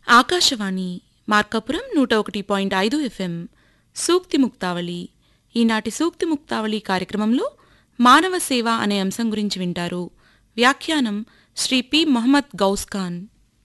ఆకాశవాణి మార్కాపురం నూట ఒకటి పాయింట్ ఐదు ఎఫ్ఎం సూక్తి ముక్తావళి ఈనాటి సూక్తి ముక్తావళి కార్యక్రమంలో మానవ సేవ అనే అంశం గురించి వింటారు వ్యాఖ్యానం శ్రీ పి మొహమ్మద్ గౌస్ ఖాన్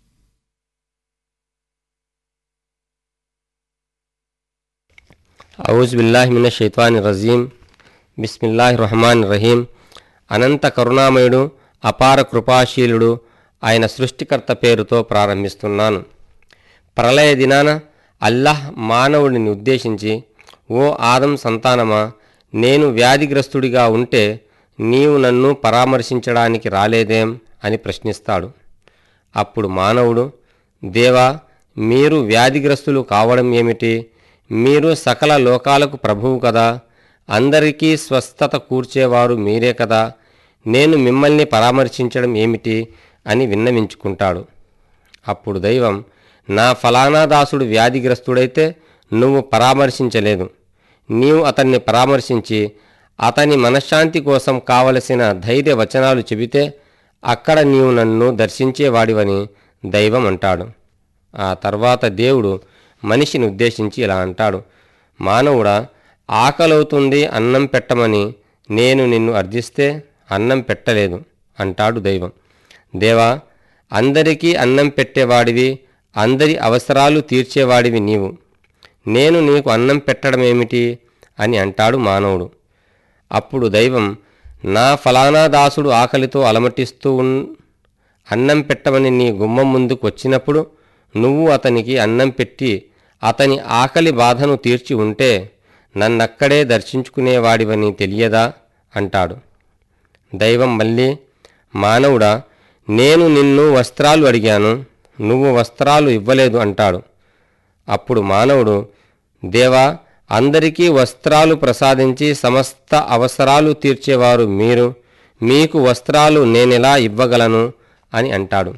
ఔజుబిల్లాహిమిన షైతాని రజీం బిస్మిల్లాహి రహమాన్ రహీం అనంత కరుణామయుడు అపార కృపాశీలుడు ఆయన సృష్టికర్త పేరుతో ప్రారంభిస్తున్నాను ప్రళయ దినాన అల్లాహ్ మానవుడిని ఉద్దేశించి ఓ ఆదం సంతానమా నేను వ్యాధిగ్రస్తుడిగా ఉంటే నీవు నన్ను పరామర్శించడానికి రాలేదేం అని ప్రశ్నిస్తాడు అప్పుడు మానవుడు దేవా మీరు వ్యాధిగ్రస్తులు కావడం ఏమిటి మీరు సకల లోకాలకు ప్రభువు కదా అందరికీ స్వస్థత కూర్చేవారు మీరే కదా నేను మిమ్మల్ని పరామర్శించడం ఏమిటి అని విన్నవించుకుంటాడు అప్పుడు దైవం నా ఫలానా దాసుడు వ్యాధిగ్రస్తుడైతే నువ్వు పరామర్శించలేదు నీవు అతన్ని పరామర్శించి అతని మనశ్శాంతి కోసం కావలసిన ధైర్య వచనాలు చెబితే అక్కడ నీవు నన్ను దర్శించేవాడివని దైవం అంటాడు ఆ తర్వాత దేవుడు మనిషిని ఉద్దేశించి ఇలా అంటాడు మానవుడా ఆకలవుతుంది అన్నం పెట్టమని నేను నిన్ను అర్థిస్తే అన్నం పెట్టలేదు అంటాడు దైవం దేవా అందరికీ అన్నం పెట్టేవాడివి అందరి అవసరాలు తీర్చేవాడివి నీవు నేను నీకు అన్నం పెట్టడమేమిటి అని అంటాడు మానవుడు అప్పుడు దైవం నా ఫలానా దాసుడు ఆకలితో అలమటిస్తూ ఉన్ అన్నం పెట్టమని నీ గుమ్మం ముందుకు వచ్చినప్పుడు నువ్వు అతనికి అన్నం పెట్టి అతని ఆకలి బాధను తీర్చి ఉంటే నన్నక్కడే దర్శించుకునేవాడివని తెలియదా అంటాడు దైవం మళ్ళీ మానవుడా నేను నిన్ను వస్త్రాలు అడిగాను నువ్వు వస్త్రాలు ఇవ్వలేదు అంటాడు అప్పుడు మానవుడు దేవా అందరికీ వస్త్రాలు ప్రసాదించి సమస్త అవసరాలు తీర్చేవారు మీరు మీకు వస్త్రాలు నేనెలా ఇవ్వగలను అని అంటాడు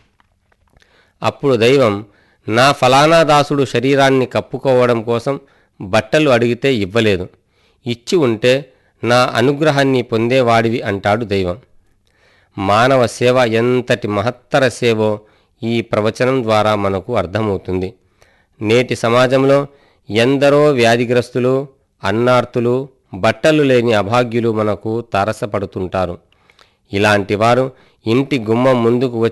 అప్పుడు దైవం నా ఫలానా దాసుడు శరీరాన్ని కప్పుకోవడం కోసం బట్టలు అడిగితే ఇవ్వలేదు ఇచ్చి ఉంటే నా అనుగ్రహాన్ని పొందేవాడివి అంటాడు దైవం మానవ సేవ ఎంతటి మహత్తర సేవో ఈ ప్రవచనం ద్వారా మనకు అర్థమవుతుంది నేటి సమాజంలో ఎందరో వ్యాధిగ్రస్తులు అన్నార్తులు బట్టలు లేని అభాగ్యులు మనకు తారసపడుతుంటారు ఇలాంటి వారు ఇంటి గుమ్మం ముందుకు వచ్చి